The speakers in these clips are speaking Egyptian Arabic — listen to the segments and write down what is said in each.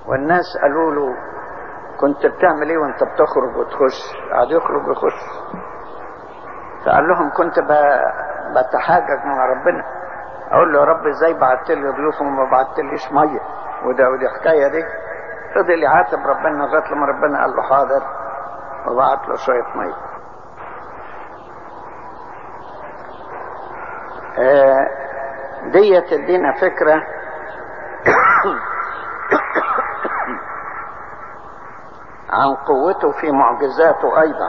والناس قالوا له كنت بتعمل ايه وانت بتخرج وتخش قعد يخرج ويخش فقال لهم كنت بتحاجج مع ربنا اقول له يا رب ازاي بعت لي ضيوف وما بعتليش ميه وده ودي حكايه دي فضل يعاتب ربنا لغايه لما ربنا قال له حاضر وبعت له شويه ميه آه دي تدينا فكره عن قوته في معجزاته ايضا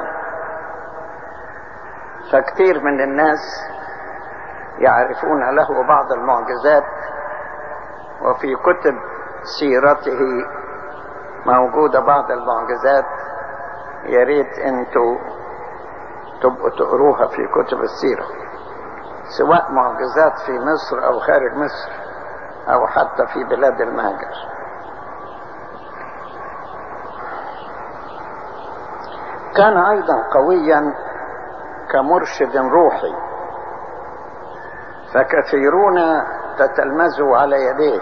فكثير من الناس يعرفون له بعض المعجزات وفي كتب سيرته موجودة بعض المعجزات يا ريت انتوا تبقوا تقروها في كتب السيرة سواء معجزات في مصر او خارج مصر او حتى في بلاد المهاجر كان ايضا قويا كمرشد روحي فكثيرون تتلمذوا على يديه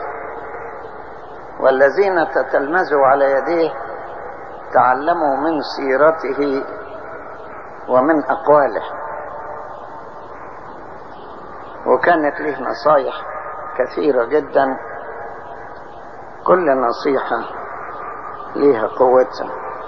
والذين تتلمذوا على يديه تعلموا من سيرته ومن اقواله وكانت له نصايح كثيره جدا كل نصيحه ليها قوتها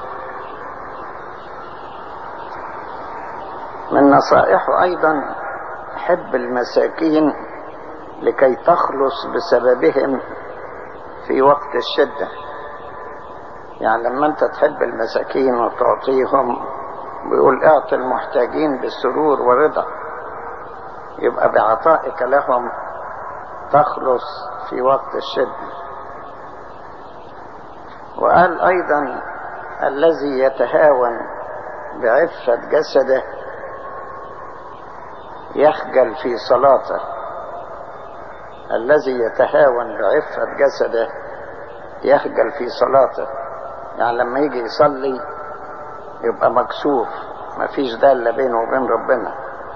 من نصائحه ايضا حب المساكين لكي تخلص بسببهم في وقت الشدة يعني لما انت تحب المساكين وتعطيهم بيقول اعطي المحتاجين بالسرور ورضا يبقى بعطائك لهم تخلص في وقت الشدة وقال ايضا الذي يتهاون بعفة جسده يخجل في صلاته الذي يتهاون بعفة جسده يخجل في صلاته يعني لما يجي يصلي يبقى مكسوف مفيش دالة بينه وبين ربنا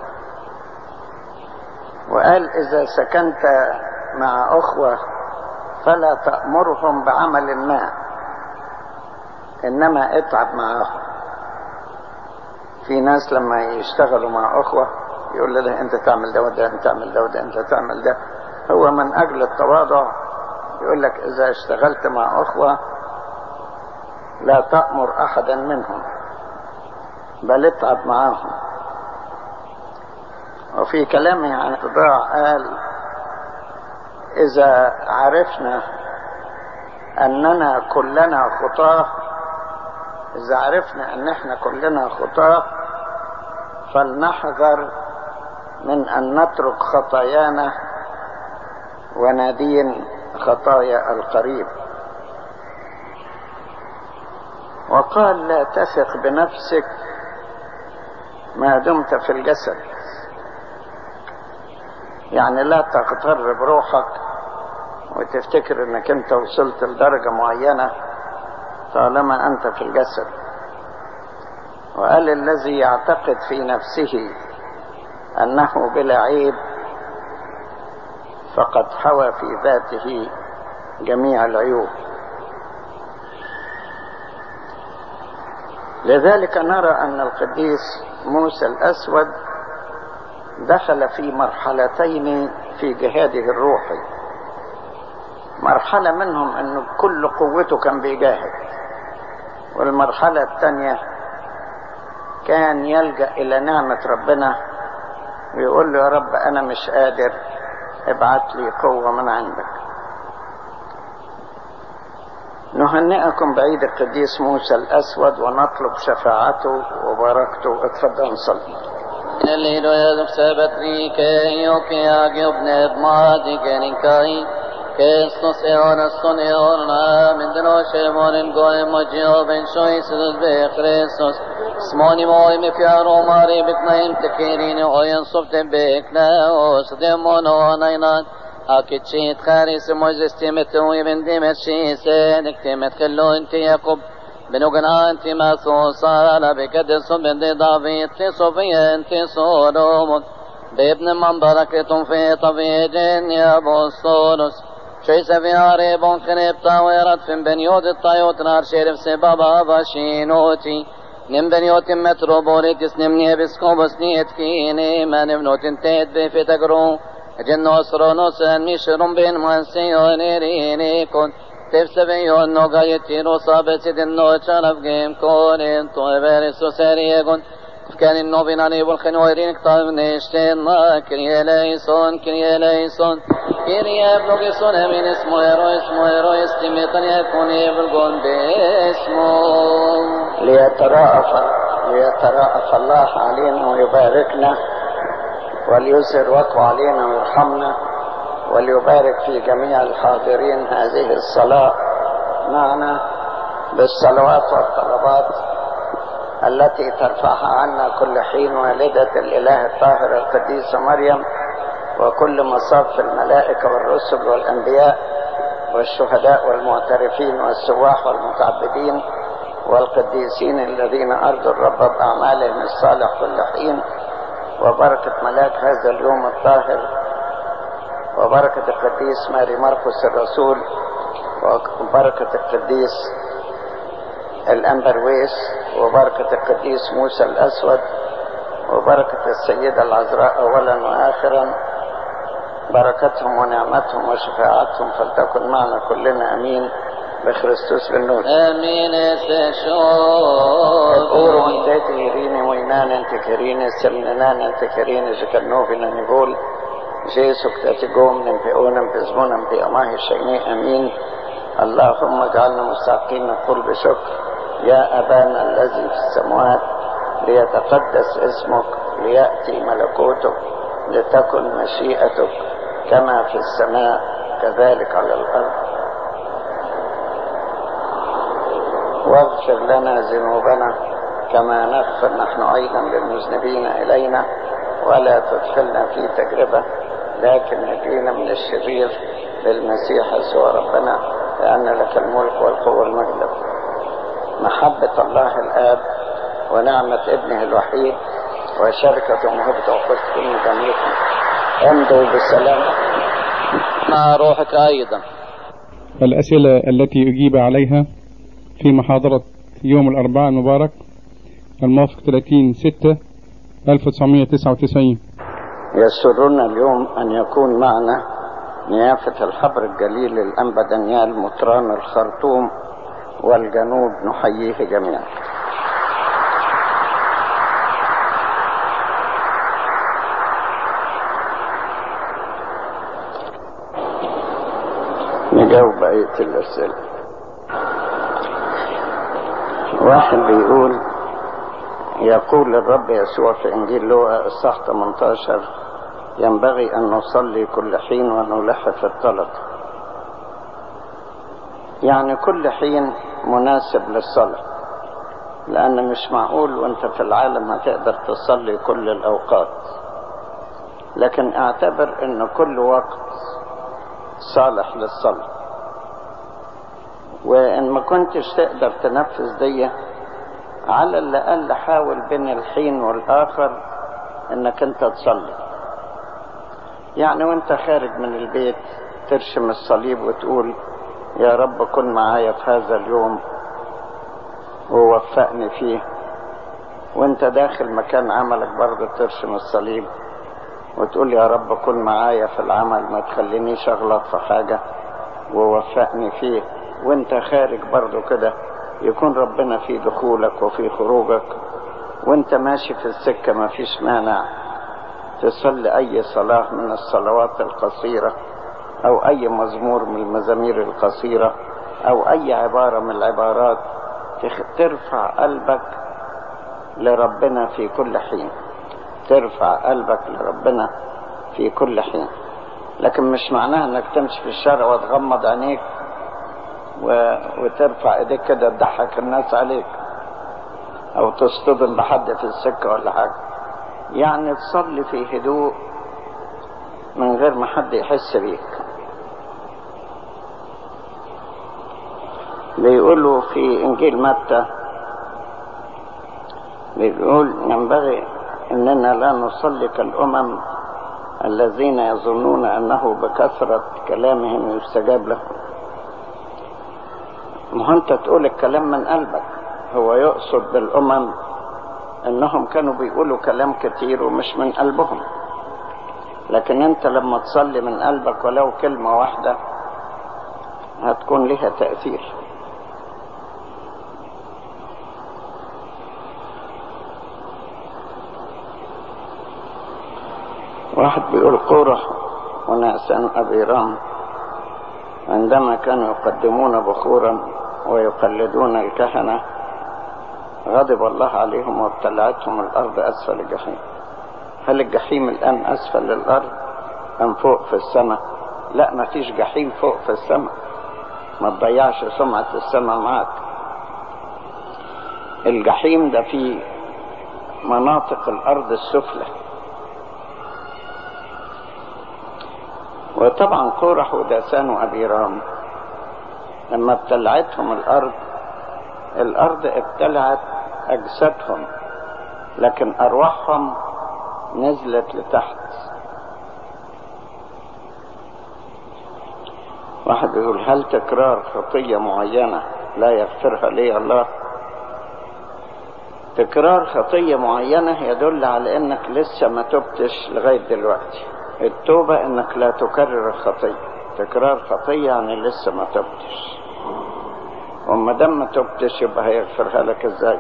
وقال إذا سكنت مع أخوة فلا تأمرهم بعمل ما إنما اتعب معهم في ناس لما يشتغلوا مع أخوة يقول له انت تعمل ده وده انت تعمل ده وده انت تعمل ده هو من اجل التواضع يقول لك اذا اشتغلت مع اخوة لا تأمر احدا منهم بل اتعب معاهم وفي كلامه عن التضاع قال اذا عرفنا اننا كلنا خطاه اذا عرفنا ان احنا كلنا خطاه فلنحذر من أن نترك خطايانا وندين خطايا القريب وقال لا تثق بنفسك ما دمت في الجسد يعني لا تغتر بروحك وتفتكر انك انت وصلت لدرجة معينة طالما انت في الجسد وقال الذي يعتقد في نفسه انه بلا عيب فقد حوى في ذاته جميع العيوب لذلك نرى ان القديس موسى الاسود دخل في مرحلتين في جهاده الروحي مرحلة منهم انه كل قوته كان بيجاهد والمرحلة الثانية كان يلجأ الى نعمة ربنا ويقول له يا رب انا مش قادر ابعت لي قوة من عندك نهنئكم بعيد القديس موسى الاسود ونطلب شفاعته وبركته اتفضل نصلي الليل يدك سبتري كي يوكي اجيب نبمادي كنكاي كيستوس ايون السن ايوننا من دنوش مورن قوي مجيو بن شوي سدد بخريستوس اسموني موي مفيارو ماري بكنايم تكيرين وين صفت بكنا وصدمون ونينان اكيد شيت خارس موزس تيمتو يبن ديمت شيسين اكتمت خلو انت يقب بنوغنا انت ما صار بكدس بن دافيد في صفيا انت صولومون بابن من بركة في طبيج يا بوستولوس شيس في هاري بون كنيبتا ويرد فين بنيوت الطيوت نار شيرف سبابا باشينوتي نم بنيوت متروبوليتس نم نيبسكوبس نيت كيني ما نبنوت انتهت بفتقرو جنو سرونوس ميشرم بين منسيونيريني كون تفسبيون نوغا يتيرو صابت دنو تشرف جيم كورين تو بيرسو سريغون كان النوبيناني والخنويرين كتاب نشتين كريا ليسون كريا ليسون كريا بلوغيسون من اسمه يرو اسمه يرو استميتن يكون يبلغون باسمه ليتراءف ليتراءف الله علينا ويباركنا وليسر وقعه علينا ويرحمنا وليبارك في جميع الحاضرين هذه الصلاة معنا بالصلوات والطلبات التي ترفعها عنا كل حين والدة الإله الطاهر القديسة مريم وكل مصاف الملائكة والرسل والأنبياء والشهداء والمعترفين والسواح والمتعبدين والقديسين الذين أرضوا الرب بأعمالهم الصالح كل حين وبركة ملاك هذا اليوم الطاهر وبركة القديس ماري مرقس الرسول وبركة القديس الأنبرويس وبركة القديس موسى الأسود وبركة السيدة العذراء أولا وآخرا بركتهم ونعمتهم وشفاعتهم فلتكن معنا كلنا أمين بخريستوس بالنور امين Oro سشوف inte tirini moinane inte kerine selnenane inte kerine jekannovina nivol جيسك تتقوم في أونم في زمنم في أماه الشيني أمين اللهم اجعلنا مستحقين نقول بشكر يا أبانا الذي في السماوات ليتقدس اسمك ليأتي ملكوتك لتكن مشيئتك كما في السماء كذلك على الأرض واغفر لنا ذنوبنا كما نغفر نحن أيضا للمذنبين إلينا ولا تدخلنا في تجربة لكن نجينا من الشرير بالمسيح يسوع ربنا لأن لك الملك والقوة والمجد محبة الله الآب ونعمة ابنه الوحيد وشركة ومهبة وقصة كل جميعكم امضوا بالسلام مع روحك ايضا الأسئلة التي أجيب عليها في محاضرة يوم الأربعاء المبارك الموافق 30 6 1999 يسرنا اليوم أن يكون معنا نيافة الحبر الجليل الأنبا دانيال مطران الخرطوم والجنوب نحييه جميعا نجاوب بقية الأسئلة واحد بيقول يقول الرب يسوع في إنجيل لوقا الصح 18 ينبغي أن نصلي كل حين ونلح في الطلب يعني كل حين مناسب للصلاة لأن مش معقول وانت في العالم هتقدر تصلي كل الأوقات لكن اعتبر ان كل وقت صالح للصلاة وان ما كنتش تقدر تنفذ دي على الأقل حاول بين الحين والآخر انك انت تصلي يعني وانت خارج من البيت ترشم الصليب وتقول يا رب كن معايا في هذا اليوم ووفقني فيه وانت داخل مكان عملك برضه ترسم الصليب وتقول يا رب كن معايا في العمل ما تخلينيش اغلط في حاجة ووفقني فيه وانت خارج برضه كده يكون ربنا في دخولك وفي خروجك وانت ماشي في السكة ما فيش مانع تصلي اي صلاة من الصلوات القصيرة او اي مزمور من المزامير القصيرة او اي عبارة من العبارات تخ- ترفع قلبك لربنا في كل حين ترفع قلبك لربنا في كل حين لكن مش معناها انك تمشي في الشارع وتغمض عينيك و... وترفع ايديك كده تضحك الناس عليك او تصطدم بحد في السكة ولا حاجة يعني تصلي في هدوء من غير ما حد يحس بيك بيقولوا في انجيل متى بيقول ينبغي اننا لا نصلي كالامم الذين يظنون أنه بكثرة كلامهم يستجاب لهم ما انت تقول الكلام من قلبك هو يقصد بالأمم انهم كانوا بيقولوا كلام كتير ومش من قلبهم لكن انت لما تصلي من قلبك ولو كلمة واحدة هتكون لها تأثير واحد بيقول قورح ونعسان أبي رام عندما كانوا يقدمون بخورا ويقلدون الكهنة غضب الله عليهم وابتلعتهم الأرض أسفل الجحيم هل الجحيم الآن أسفل الأرض أم فوق في السماء لا ما فيش جحيم فوق في السماء ما تضيعش سمعة السماء معك الجحيم ده في مناطق الأرض السفلى وطبعا قورح وداسان وأبيرام لما ابتلعتهم الأرض الأرض ابتلعت أجسادهم لكن أرواحهم نزلت لتحت واحد يقول هل تكرار خطية معينة لا يغفرها لي الله تكرار خطية معينة يدل على انك لسه ما تبتش لغاية دلوقتي التوبة انك لا تكرر الخطية تكرار خطية يعني لسه ما تبتش وما دام ما تبتش يبقى هيغفرها لك ازاي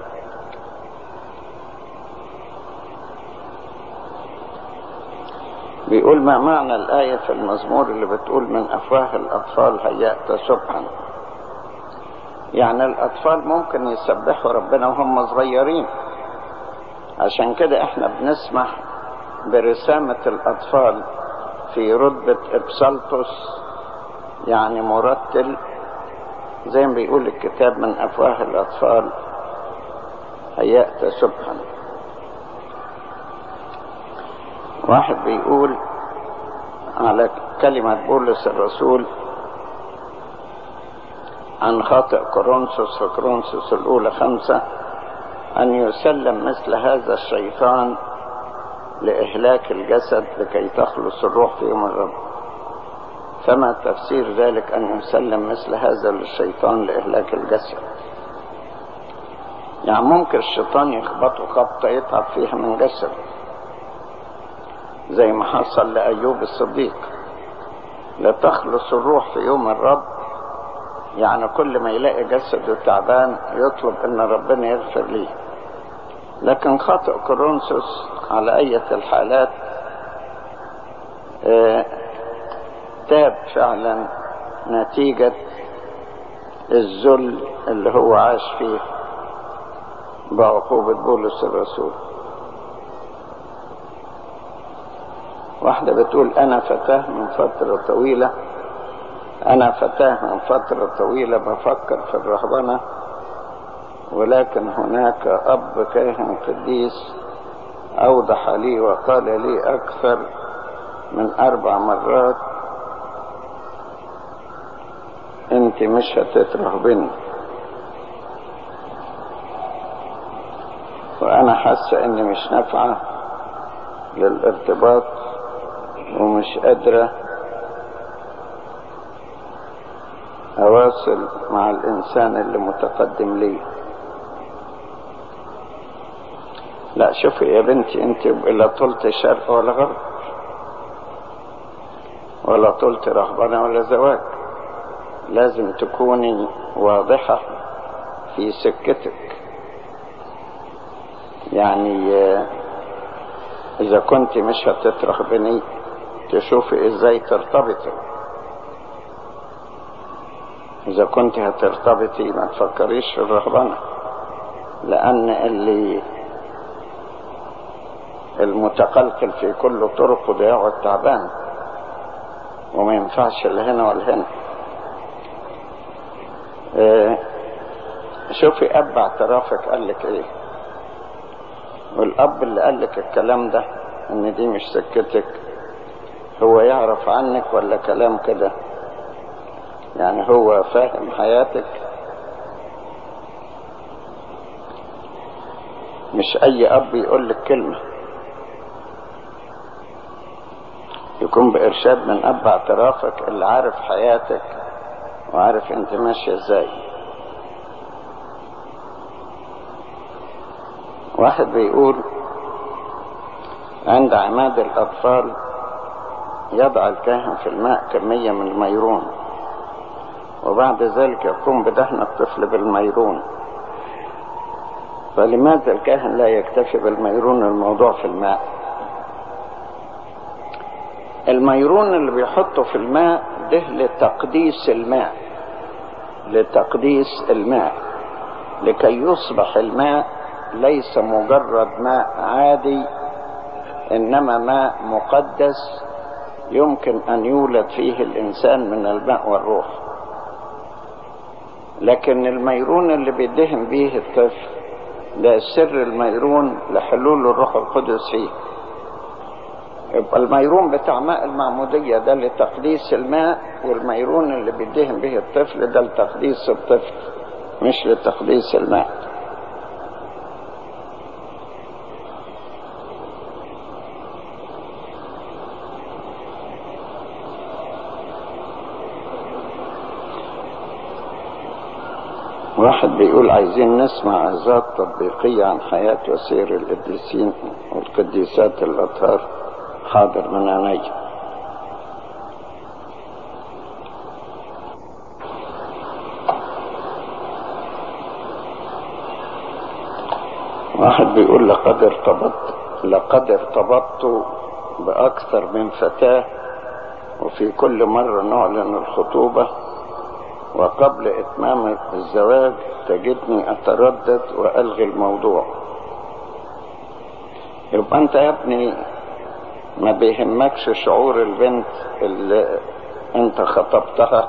بيقول ما معنى الآية في المزمور اللي بتقول من أفواه الأطفال هيأت سبحا يعني الأطفال ممكن يسبحوا ربنا وهم صغيرين عشان كده احنا بنسمح برسامة الأطفال في رتبة إبسالتوس يعني مرتل زي ما بيقول الكتاب من أفواه الأطفال هيأت سبحا واحد بيقول على كلمة بولس الرسول عن خاطئ كورنثوس في كورنثوس الأولى خمسة أن يسلم مثل هذا الشيطان لإهلاك الجسد لكي تخلص الروح في يوم الرب فما تفسير ذلك أن يسلم مثل هذا للشيطان لإهلاك الجسد يعني ممكن الشيطان يخبطه خبطة يتعب فيها من جسد زي ما حصل لأيوب الصديق لتخلص الروح في يوم الرب يعني كل ما يلاقي جسده تعبان يطلب ان ربنا يغفر ليه لكن خطأ كورنثوس على أية الحالات اه تاب فعلا نتيجة الذل اللي هو عاش فيه بعقوبة بولس الرسول واحدة بتقول أنا فتاة من فترة طويلة أنا فتاة من فترة طويلة بفكر في الرهبنة ولكن هناك أب كاهن قديس أوضح لي وقال لي أكثر من أربع مرات أنت مش هتترهبني وأنا حاسة إني مش نافعة للارتباط ومش قادرة أواصل مع الإنسان اللي متقدم لي لا شوفي يا بنتي انت لا طلت شرق ولا غرب ولا طلت رهبنة ولا زواج لازم تكوني واضحة في سكتك يعني إذا كنت مش هتترهبني تشوفي إزاي ترتبطي إذا كنت هترتبطي ما تفكريش في الرهبنة لأن اللي المتقلقل في كل طرقه ده يقعد تعبان وما ينفعش اللي هنا ولا هنا اه شوفي أب اعترافك قال لك إيه والأب اللي قال لك الكلام ده إن دي مش سكتك هو يعرف عنك ولا كلام كده يعني هو فاهم حياتك مش اي اب يقول لك كلمة يكون بإرشاد من أب اعترافك اللي عارف حياتك وعارف انت ماشية ازاي واحد بيقول عند عماد الأطفال يضع الكاهن في الماء كمية من الميرون وبعد ذلك يقوم بدهن الطفل بالميرون فلماذا الكاهن لا يكتفي بالميرون الموضوع في الماء الميرون اللي بيحطه في الماء ده لتقديس الماء لتقديس الماء لكي يصبح الماء ليس مجرد ماء عادي انما ماء مقدس يمكن ان يولد فيه الانسان من الماء والروح لكن الميرون اللي بيدهن به الطفل ده سر الميرون لحلول الروح القدس فيه يبقى الميرون بتاع ماء المعمودية ده لتقديس الماء والميرون اللي بيدهن به الطفل ده لتقديس الطفل مش لتقديس الماء واحد بيقول عايزين نسمع عظات تطبيقية عن حياة وسير القديسين والقديسات الأطهار حاضر من عيني واحد بيقول لقد ارتبطت لقد ارتبطت بأكثر من فتاة وفي كل مرة نعلن الخطوبة وقبل إتمام الزواج تجدني أتردد وألغي الموضوع يبقى أنت يا ابني ما بيهمكش شعور البنت اللي أنت خطبتها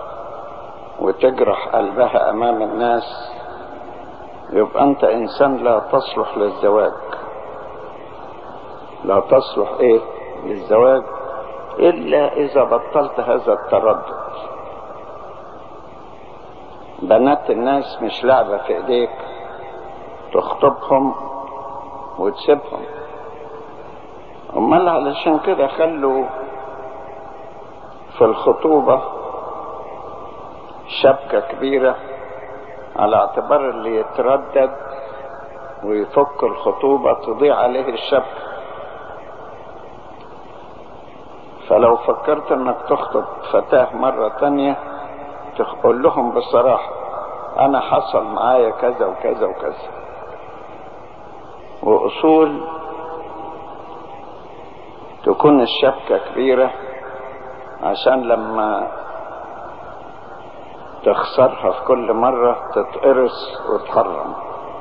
وتجرح قلبها أمام الناس يبقى أنت إنسان لا تصلح للزواج لا تصلح إيه للزواج إلا إذا بطلت هذا التردد بنات الناس مش لعبة في ايديك تخطبهم وتسيبهم امال علشان كده خلوا في الخطوبة شبكة كبيرة على اعتبار اللي يتردد ويفك الخطوبة تضيع عليه الشبكة فلو فكرت انك تخطب فتاة مرة تانية تقول لهم بصراحة أنا حصل معايا كذا وكذا وكذا وأصول تكون الشبكة كبيرة عشان لما تخسرها في كل مرة تتقرص وتحرم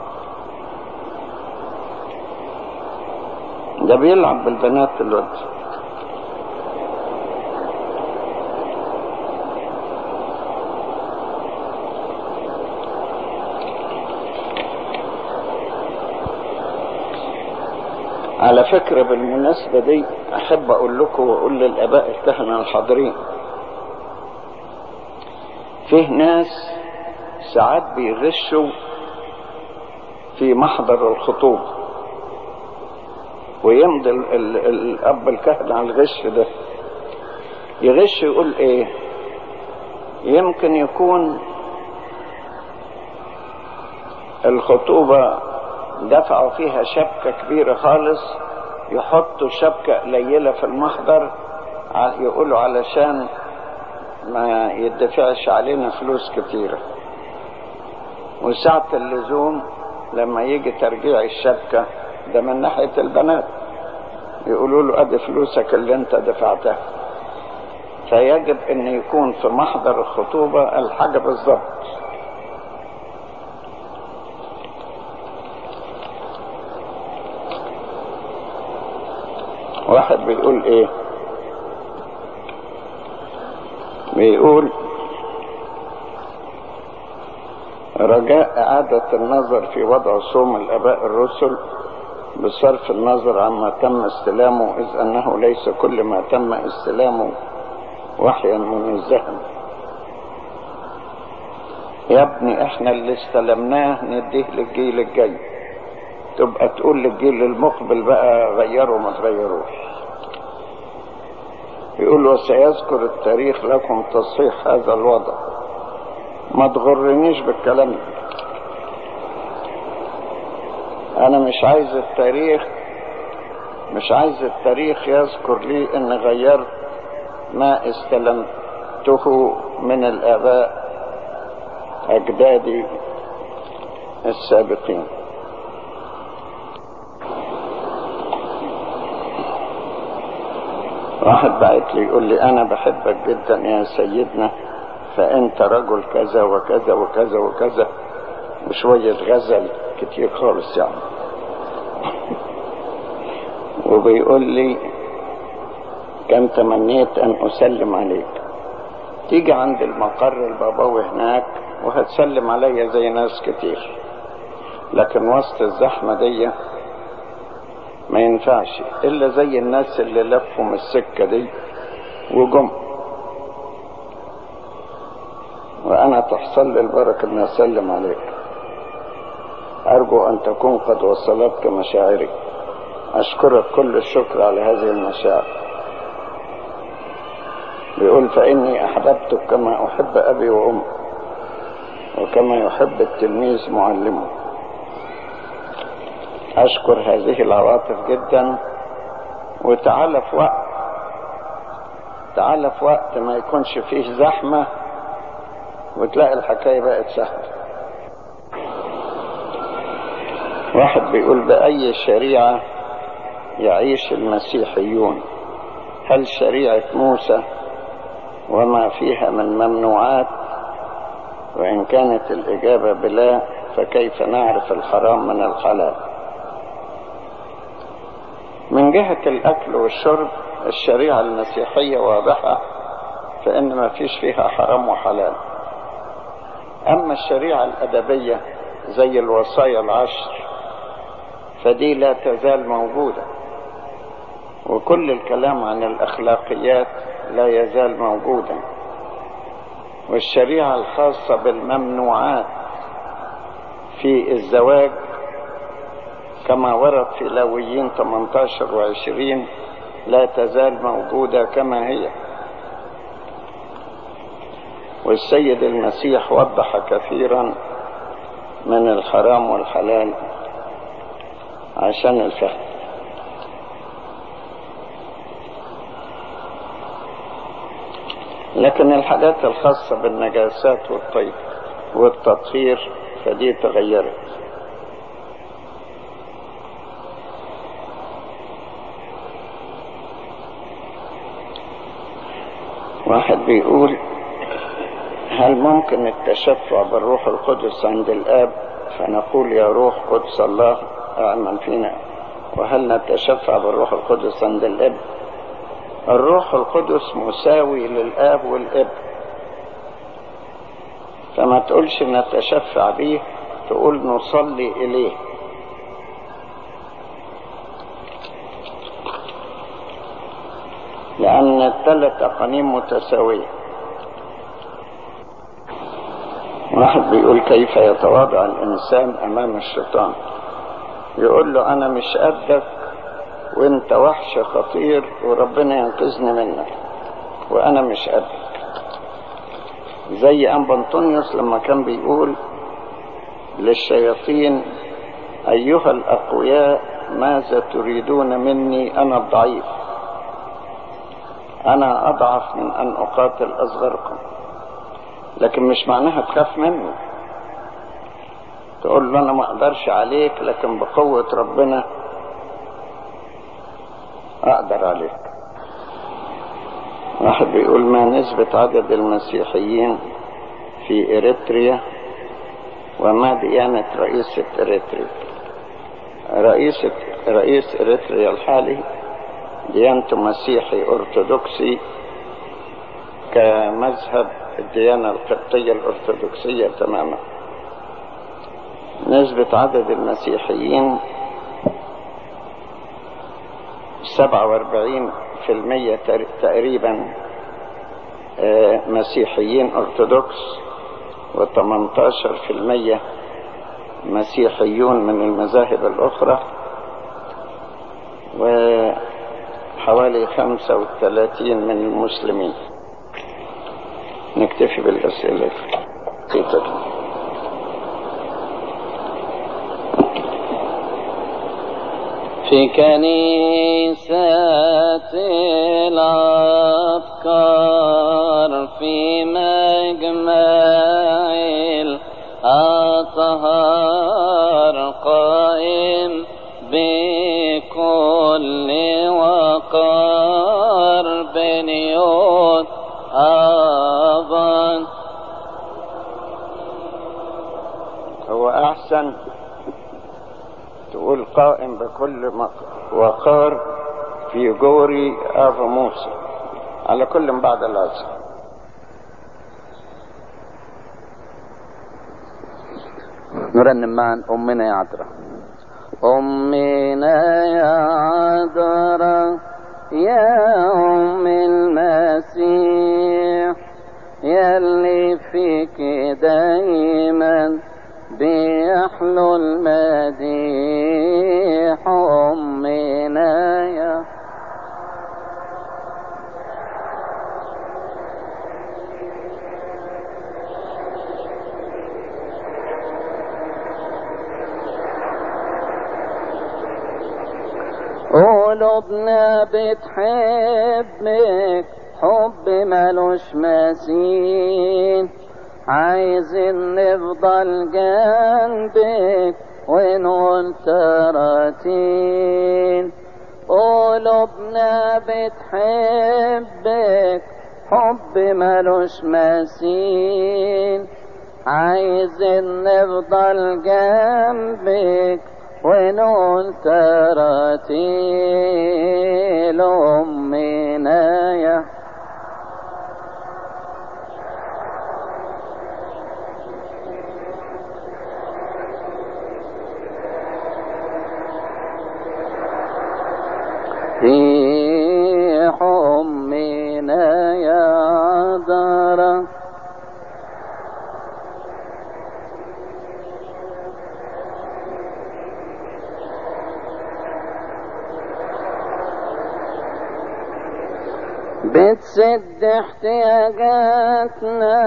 ده بيلعب بالبنات دلوقتي على فكرة بالمناسبة دي أحب أقول لكم وأقول للآباء الكهنة الحاضرين فيه ناس ساعات بيغشوا في محضر الخطوبة ويمضي ال ال الأب الكهنة على الغش ده يغش يقول إيه يمكن يكون الخطوبة دفعوا فيها شبكة كبيرة خالص يحطوا شبكة قليلة في المحضر يقولوا علشان ما يدفعش علينا فلوس كتيرة وساعة اللزوم لما يجي ترجيع الشبكة ده من ناحية البنات يقولوا له ادي فلوسك اللي انت دفعتها فيجب ان يكون في محضر الخطوبة الحاجة بالظبط واحد بيقول ايه بيقول رجاء إعادة النظر في وضع صوم الآباء الرسل بصرف النظر عما تم استلامه إذ أنه ليس كل ما تم استلامه وحيا منزها يا ابني احنا اللي استلمناه نديه للجيل الجاي تبقى تقول للجيل المقبل بقى غيروا ما تغيروش يقول وسيذكر التاريخ لكم تصحيح هذا الوضع ما تغرنيش بالكلام ده انا مش عايز التاريخ مش عايز التاريخ يذكر لي ان غيرت ما استلمته من الاباء اجدادي السابقين واحد بعت لي يقول لي انا بحبك جدا يا سيدنا فانت رجل كذا وكذا وكذا وكذا وشوية غزل كتير خالص يعني وبيقول لي كم تمنيت ان اسلم عليك تيجي عند المقر البابوي هناك وهتسلم عليا زي ناس كتير لكن وسط الزحمة دي ما ينفعش الا زي الناس اللي لفوا من السكة دي وجم وانا تحصل لي البركة ان اسلم عليك ارجو ان تكون قد وصلتك مشاعري اشكرك كل الشكر على هذه المشاعر بيقول فاني احببتك كما احب ابي وامي وكما يحب التلميذ معلمه اشكر هذه العواطف جدا وتعالى في وقت تعالى في وقت ما يكونش فيه زحمة وتلاقي الحكاية بقت سهلة واحد بيقول بأي شريعة يعيش المسيحيون هل شريعة موسى وما فيها من ممنوعات وإن كانت الإجابة بلا فكيف نعرف الحرام من الحلال من جهة الأكل والشرب الشريعة المسيحية واضحة فإن ما فيش فيها حرام وحلال أما الشريعة الأدبية زي الوصايا العشر فدي لا تزال موجودة وكل الكلام عن الأخلاقيات لا يزال موجودا والشريعة الخاصة بالممنوعات في الزواج كما ورد في لاويين 18 و20 لا تزال موجودة كما هي والسيد المسيح وضح كثيرا من الحرام والحلال عشان الفهم لكن الحاجات الخاصة بالنجاسات والطيب والتطهير فدي تغيرت واحد بيقول هل ممكن التشفع بالروح القدس عند الآب فنقول يا روح قدس الله اعمل فينا وهل نتشفع بالروح القدس عند الاب الروح القدس مساوي للاب والاب فما تقولش نتشفع به تقول نصلي اليه لان الثلاث اقانيم متساويه واحد بيقول كيف يتواضع الانسان امام الشيطان يقول له انا مش قدك وانت وحش خطير وربنا ينقذني منك وانا مش قدك زي انبا انطونيوس لما كان بيقول للشياطين ايها الاقوياء ماذا تريدون مني انا الضعيف انا اضعف من ان اقاتل اصغركم لكن مش معناها تخاف منه تقول له انا ما اقدرش عليك لكن بقوة ربنا اقدر عليك واحد بيقول ما نسبة عدد المسيحيين في اريتريا وما ديانة رئيسة اريتريا رئيسة رئيس اريتريا الحالي ديانته مسيحي ارثوذكسي كمذهب الديانة القبطية الارثوذكسية تماما نسبة عدد المسيحيين سبعة واربعين في المية تقريبا مسيحيين ارثوذكس وتمنتاشر في المية مسيحيون من المذاهب الاخرى حوالي 35 من المسلمين نكتفي بالأسئلة كتير في كنيسة الأفكار في مجمع الأطهار قائم بكل وقار بنيوت أبان هو أحسن تقول قائم بكل مق- وقار في جوري أبو موسى على كل من بعد العصر نرنم معا أمنا يا عذراء أمنا يا عذراء يا أم المسيح يلي فيك دايما بيحلو المديح أمنا يا قلوبنا بتحبك حب ملوش مثيل عايزين نفضل جنبك ونقول تراتين قلوبنا بتحبك حب ملوش مثيل عايزين نفضل جنبك ونقول تراتيل أمنا يا ريح أمنا يا عذراء بتسد احتياجاتنا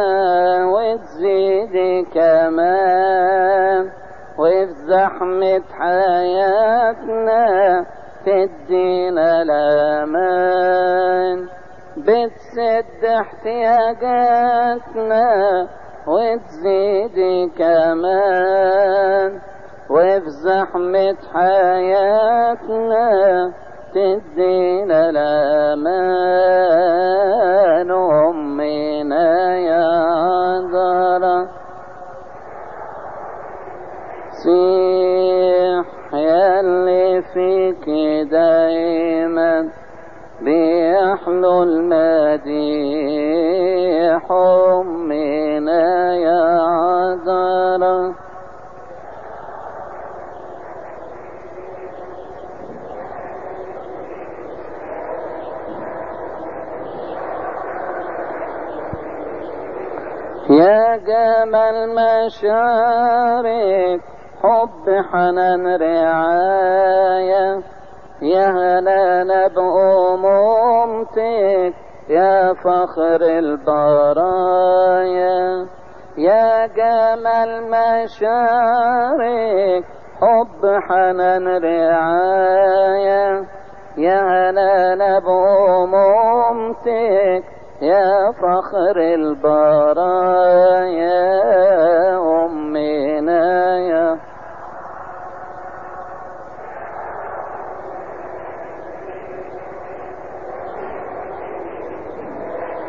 وتزيد كمان وفي زحمة حياتنا تدينا الأمان بتسد احتياجاتنا وتزيد كمان وفي زحمة حياتنا تدينا الأمان أمنا يا عذراء سيح يلي فيك دايما بيحلو المديح أمنا يا عذراء يا جمال مشارك حب حنان رعاية يا هلانا بأمومتك يا فخر البرايا يا جمال مشارك حب حنان رعاية يا هلانا بأمومتك يا فخر البرايا أمنا يا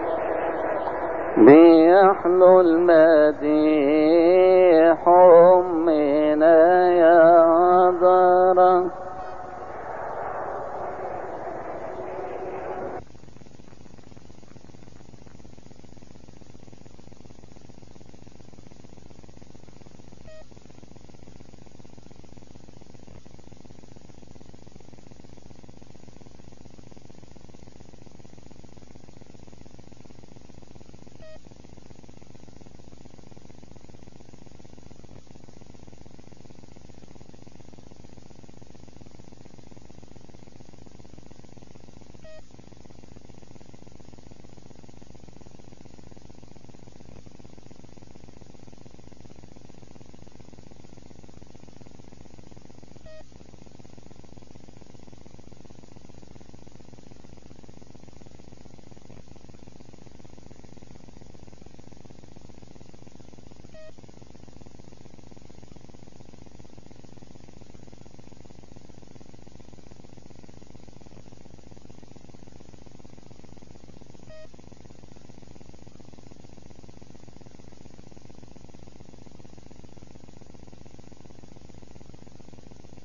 بيحلو المديح